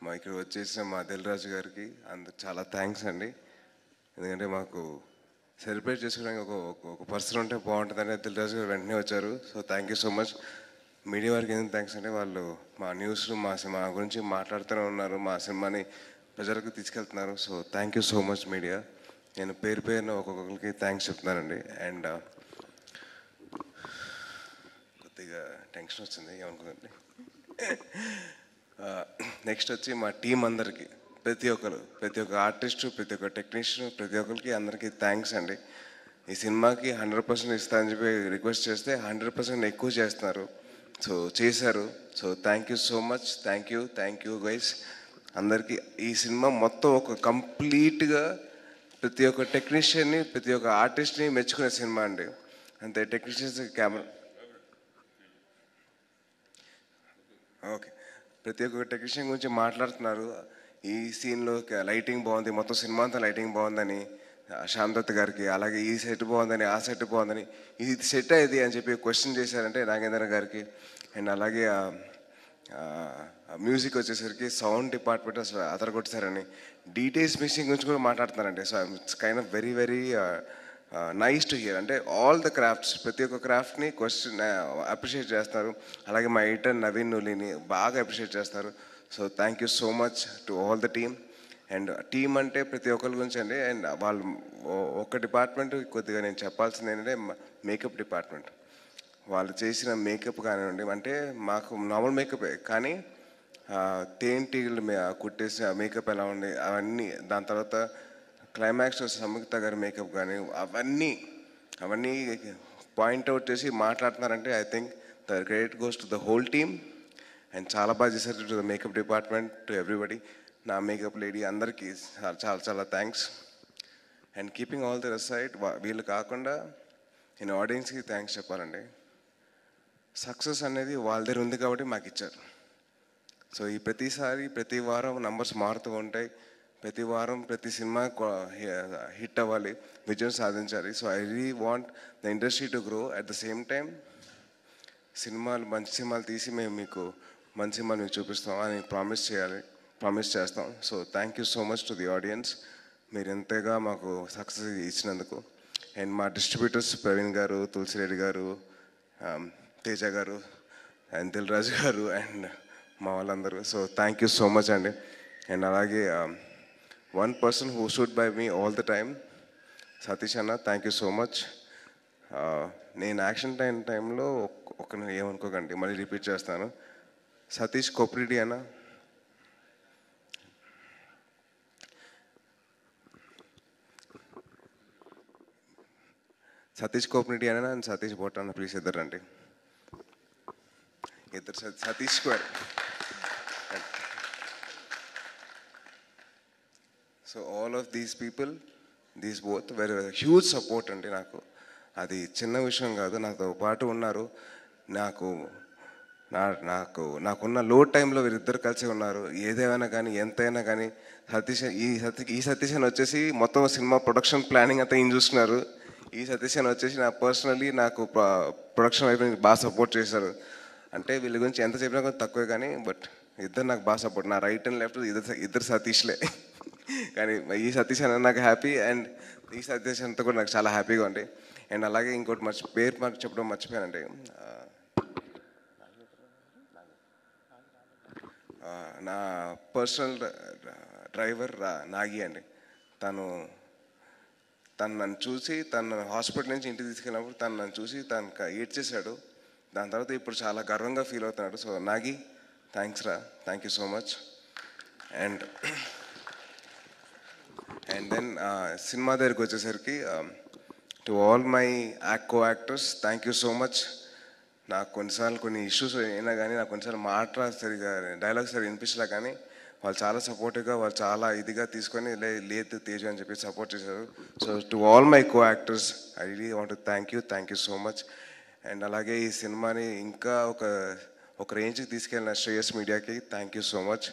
మా ఇక్కడ వచ్చేసిన మా దిల్రాజు గారికి అందరు చాలా థ్యాంక్స్ అండి ఎందుకంటే మాకు సెలబ్రేట్ చేసుకోవడానికి ఒక ఒక- ఒక పర్సన్ ఉంటే బాగుంటుందని దిల్రాజు గారు వెంటనే వచ్చారు so thank you so much media వారికి ఎందుకు థ్యాంక్స్ అంటే వాళ్ళు మా న్యూస్ మా సినిమా గురించి మాట్లాడుతూనే ఉన్నారు మా సినిమాని ప్రజలకు తీసుకెళ్తున్నారు so thank you so much media నేను పేరు పేరున ఒక్కొక్కరికి థ్యాంక్స్ చెప్తున్నానండి అండ్ కొద్దిగా టెన్షన్ వచ్చింది ఏమనుకోండి నెక్స్ట్ వచ్చి మా టీం అందరికీ ప్రతి ఒక్కరు ప్రతి ఒక్క ఆర్టిస్టు ప్రతి ఒక్క టెక్నీషియన్ ప్రతి ఒక్కరికి అందరికీ థ్యాంక్స్ అండి ఈ సినిమాకి హండ్రెడ్ పర్సెంట్ ఇస్తానని చెప్పి రిక్వెస్ట్ చేస్తే హండ్రెడ్ పర్సెంట్ ఎక్కువ చేస్తున్నారు సో చేశారు so thank you so much thank you thank you guys అందరికీ ఈ సినిమా మొత్తం ఒక కంప్లీట్గా ప్రతి ఒక్క టెక్నీషియన్ని ప్రతి ఒక్క ఆర్టిస్ట్ని మెచ్చుకునే సినిమా అండి అంతే టెక్నీషియన్స్ కెమెరా ఓకే ప్రతి ఒక్క టెక్నీషియన్ గురించి మాట్లాడుతున్నారు ఈ సీన్లో లైటింగ్ బాగుంది మొత్తం సినిమా అంతా లైటింగ్ బాగుందని ఆ, శ్యామ్ దత్ గారికి అలాగే ఈ సెట్ బాగుందని ఆ సెట్ బాగుందని ఇది సెట్ ఇది అని చెప్పి క్వశ్చన్ చేశారంటే నాగేంద్ర గారికి అండ్ అలాగే మ్యూజిక్ వచ్చేసరికి సౌండ్ డిపార్ట్మెంట్ అసలు అదరగొట్టారని డీటెయిల్స్ మిక్సింగ్ గురించి కూడా మాట్లాడుతున్నారండి so it's kind of very very nice to hear అంటే ఆల్ ద క్రాఫ్ట్స్ ప్రతి ఒక్క క్రాఫ్ట్ని క్వశ్చన్ అప్రిషియేట్ చేస్తారు అలాగే మా ఎడిటర్ నవీన్ నులిని బాగా అప్రిషియేట్ చేస్తారు so thank you so much to all the team and team అంటే ప్రతి ఒక్కరి గురించి అండి అండ్ వాళ్ళు ఓ- ఒక డిపార్ట్మెంట్ కొద్దిగా నేను చెప్పాల్సింది ఏంటంటే మేకప్ డిపార్ట్మెంట్ వాళ్ళు చేసిన మేకప్ కానివ్వండి అంటే మాకు నార్మల్ మేకప్ కానీ ఆ, తేనెటీగలు మే- కుట్టేసిన మేకప్ ఎలా ఉంది అవన్నీ దాని తర్వాత క్లైమాక్స్ సంయుక్త గారి మేకప్ కానీ అవన్నీ అవన్నీ పాయింట్అవుట్ చేసి మాట్లాడుతున్నారంటే I think the credit goes to the whole team and చాలా బాగా చేశారు to the makeup department to everybody నా మేకప్ లేడీ అందరికీ చాలా చాలా చాలా thanks and keeping all the రెసైట్ వీళ్ళు కాకుండా నేను ఆడియన్స్కి థ్యాంక్స్ చెప్పాలండి సక్సెస్ అనేది వాళ్ళ దగ్గర ఉంది కాబట్టి మాకు ఇచ్చారు సో ఈ ప్రతిసారి ప్రతి వారం నంబర్స్ మారుతూ ఉంటాయి ప్రతి వారం ప్రతి సినిమా హిట్ అవ్వాలి విజయం సాధించాలి so I re want the industry to grow at the same time సినిమాలు మంచి సినిమాలు తీసి మేము మీకు మంచి సినిమాలు మీకు చూపిస్తాం అని ప్రామిస్ చేయాలి ప్రామిస్ చేస్తాం so thank you so much to the audience మీరు ఎంతగా మాకు సక్సెస్ ఇచ్చినందుకు అండ్ మా డిస్ట్రిబ్యూటర్స్ ప్రవీణ్ గారు తులసిరెడ్డి గారు um, తేజ గారు అండ్ దిల్రాజు గారు అండ్ మా వాళ్ళందరూ so thank you so much అండి అండ్ అలాగే one person who shoot by me all the time Satish అన్న థ్యాంక్ యూ సో మచ్ నేను యాక్షన్ టైం టైంలో ఒక ఏమనుకోకండి మళ్ళీ రిపీట్ చేస్తాను సతీష్ కొప్రిడి అన్న సతీష్ కోపరెడ్డి అన్న అండ్ సతీష్ బోట్ అన్న ప్లీజ్ ఇద్దరు రండి ఇద్దరు సత్- Satish square so all of these people these both very huge support అండి నాకు అది చిన్న విషయం కాదు నాతో పాటు ఉన్నారు నాకు నా నాకు నాకున్న లో టైంలో వీరిద్దరు కలిసి ఉన్నారు ఏదేమైనా కానీ ఎంతైనా కానీ సతీష్ ఈ సతీ ఈ సతీష్ అని వచ్చేసి మొత్తం సినిమా ప్రొడక్షన్ ప్లానింగ్ అంతా ఈయన చూస్తున్నారు ఈ సతీష్ అని వచ్చేసి నా పర్సనలీ నాకు ప్రొడక్షన్ వైపు నుంచి బాగా సపోర్ట్ చేశారు అంటే వీళ్ళ గురించి ఎంత చెప్పినా కొంచెం తక్కువే కానీ బట్ ఇద్దరు నాకు బాగా సపోర్ట్ నా రైట్ అండ్ లెఫ్ట్ ఇద్దరు ఇద్దరు సతీష్లే కానీ ఈ సతీష్ అన్న నాకు హ్యాపీ అండ్ ఈ సతీష్ అంతా కూడా నాకు చాలా హ్యాపీగా ఉంది అండ్ అలాగే ఇంకోటి మర్చి పేరు మాకు చెప్పడం మర్చిపోయానండి ఆ, ఆ, నా పర్సనల్ డ్రైవర్ రా- నాగి అండి తను తను నన్ను చూసి తను హాస్పిటల్ నుంచి ఇంటికి తీసుకెళ్ళినప్పుడు తను నన్ను చూసి తను క- ఏడ్చేశాడు దాని తర్వాత ఇప్పుడు చాలా గర్వంగా ఫీల్ అవుతున్నాడు సో నాగి థ్యాంక్స్ రా thank you so much and and then సినిమా దగ్గరికి వచ్చేసరికి టు ఆల్ మై యాక్కో actors thank you so much నాకు కొన్నిసార్లు కొన్ని ఇష్యూస్ అయినా కానీ నాకు కొన్నిసార్లు మాట సరిగా డైలాగ్ సరిగా వినిపించలే కానీ వాళ్ళు చాలా సపోర్టివ్గా వాళ్ళు చాలా ఇదిగా తీసుకొని లే లేదు తేజు అని చెప్పి సపోర్ట్ చేశారు so to all my co actors I really want thank you thank you so much and అలాగే ఈ సినిమాని ఇంకా ఒక ఒక రేంజ్కి తీసుకెళ్ళిన శ్రేయస్ మీడియాకి థ్యాంక్ యూ సో మచ్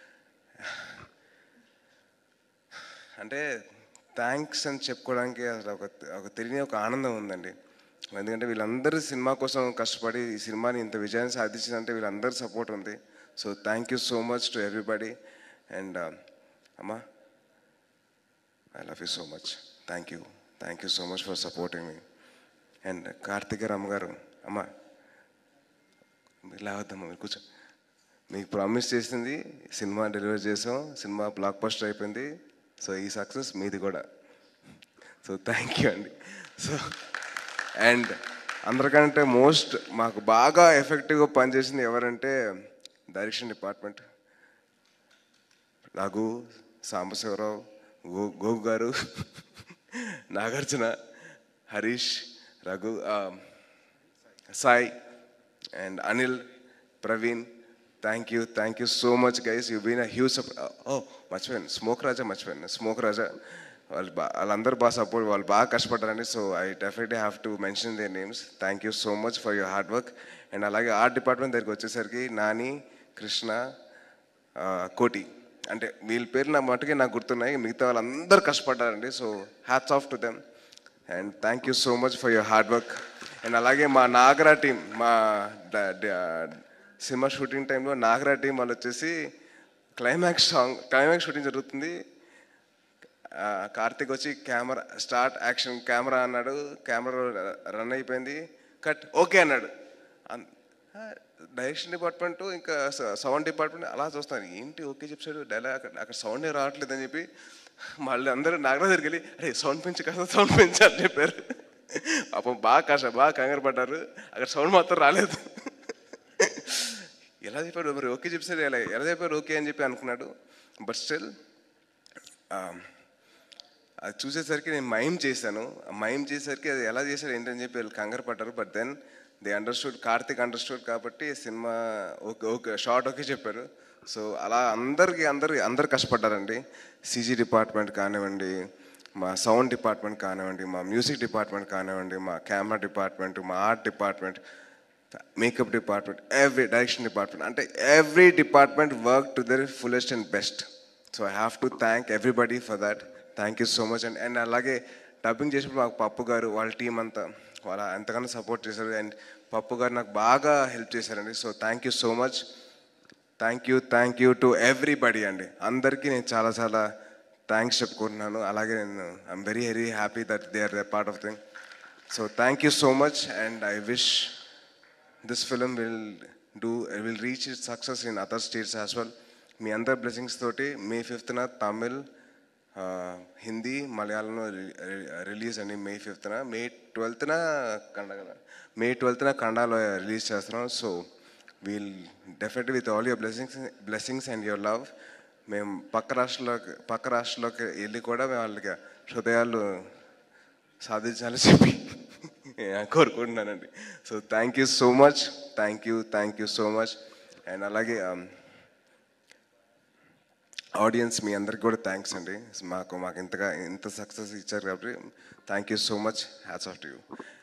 అంటే థ్యాంక్స్ అని చెప్పుకోవడానికి అసలు ఒక ఒక తెలియని ఒక ఆనందం ఉందండి ఎందుకంటే వీళ్ళందరూ సినిమా కోసం కష్టపడి ఈ సినిమాని ఇంత విజయాన్ని సాధించిందంటే వీళ్ళందరి సపోర్ట్ ఉంది so thank you so much to everybody and అమ్మా I love you so much thank you thank you so much for supporting me and Karthika Ram గారు అమ్మ మీరు లేవద్దమ్మా మీరు కూర్చో మీకు ప్రామిస్ చేసింది సినిమా డెలివరీ చేసాం సినిమా బ్లాక్ బస్టర్ అయిపోయింది సో ఈ సక్సెస్ మీది కూడా సో థ్యాంక్ యూ అండి సో అండ్ అందరికంటే మోస్ట్ మాకు బాగా ఎఫెక్టివ్గా పనిచేసింది ఎవరంటే డైరెక్షన్ డిపార్ట్మెంట్ రఘు సాంబశివరావు గో గోగు గారు నాగార్జున హరీష్ రఘు ఆ, Sai and Anil Praveen thank you thank you so much guys you been a huge ఓ మర్చిపోయాను స్మోక్ రాజా మర్చిపోయాను స్మోక్ రాజా వాళ్ళు బా వాళ్ళందరూ బాగా సపోర్ట్ వాళ్ళు బాగా కష్టపడ్డారండి so I definitely have to mention the names thank you so much for your hard work and అలాగే ఆర్ట్ డిపార్ట్మెంట్ దగ్గరికి వచ్చేసరికి నాని కృష్ణ ఆ, కోటి అంటే వీళ్ళ పేరు నా మటుకే నాకు గుర్తున్నాయి మిగతా వాళ్ళందరూ కష్టపడ్డారండి so hats off to them and thank you so much for your hard work and అలాగే మా నాగరా టీం మా డ- డ- సినిమా షూటింగ్ టైంలో నాగరా టీం వాళ్ళు వచ్చేసి క్లైమాక్స్ సాంగ్ క్లైమాక్స్ షూటింగ్ జరుగుతుంది ఆ, కార్తిక్ వచ్చి కెమెరా స్టార్ట్ యాక్షన్ కెమెరా అన్నాడు కెమెరా రన్ అయిపోయింది కట్ ఓకే అన్నాడు అన్- ఆ, డైరెక్షన్ డిపార్ట్మెంట్ ఇంకా స- సౌండ్ డిపార్ట్మెంట్ అలా చూస్తాను ఏంటి ఓకే చెప్పాడు డైలాగ్ అక్కడ అక్కడ సౌండే రావట్లేదు అని చెప్పి మళ్ళీ అందరూ నాగరా దగ్గరికి వెళ్ళి అరే సౌండ్ పెంచి కదా సౌండ్ పెంచి అని చెప్పారు పాపం బాగా కష్ట బాగా కంగారు పడ్డారు అక్కడ సౌండ్ మాత్రం రాలేదు ఎలా చెప్పాడు మరి ఓకే చెప్పారు ఎలా ఎలా చెప్పారు ఓకే అని చెప్పి అనుకున్నాడు బట్ స్టిల్ అది చూసేసరికి నేను మైమ్ చేశాను ఆ మైమ్ చేసేసరికి అది ఎలా చేశాడు ఏంటని చెప్పి వీళ్ళు కంగారు పడ్డారు but then they understood Karthik understood కాబట్టి సినిమా ఓకే ఓకే షార్ట్ ఓకే చెప్పారు సో అలా అందరికి అందరు అందరు కష్టపడ్డారండి సీజీ డిపార్ట్మెంట్ కానివ్వండి మా సౌండ్ డిపార్ట్మెంట్ కానివ్వండి మా మ్యూజిక్ డిపార్ట్మెంట్ కానివ్వండి మా కెమెరా డిపార్ట్మెంట్ మా art department makeup department every direction department అంటే every department work to their fullest and best so I have to thank everybody for that thank you so much and and అలాగే dubbing చేసినప్పుడు మాకు పప్పు గారు వాళ్ళ team అంతా వాళ్ళ ఎంతగానో సపోర్ట్ చేశారు అండ్ పప్పు గారు నాకు బాగా హెల్ప్ చేశారండి so thank you so much thank you thank you to everybody అండి అందరికీ నేను చాలా చాలా థ్యాంక్స్ చెప్పుకుంటున్నాను అలాగే నేను I'm very very happy that they are the part of thing so thank you so much and I wish this film will do will reach it success in other states as well మీ అందరి blessings తోటి మే ఫిఫ్త్న తమిళ్ ఆ, హిందీ మలయాళంలో release అండి మే ఫిఫ్త్న మే ట్వెల్త్న కన్నడ కదా మే ట్వెల్త్న కన్నడలో release చేస్తున్నాం so we'll definitely with all your blessings blessings and your love మేము పక్క రాష్ట్రంలోకి పక్క రాష్ట్రంలోకి వెళ్ళి కూడా మేము వాళ్ళకి హృదయాలు సాధించాలని చెప్పి కోరుకుంటున్నానండి so thank you so much thank you thank you so much and అలాగే ఆడియన్స్ మీ అందరికి కూడా థ్యాంక్స్ అండి మాకు మాకు ఇంతగా ఇంత సక్సెస్ ఇచ్చారు కాబట్టి thank you so much hats off to you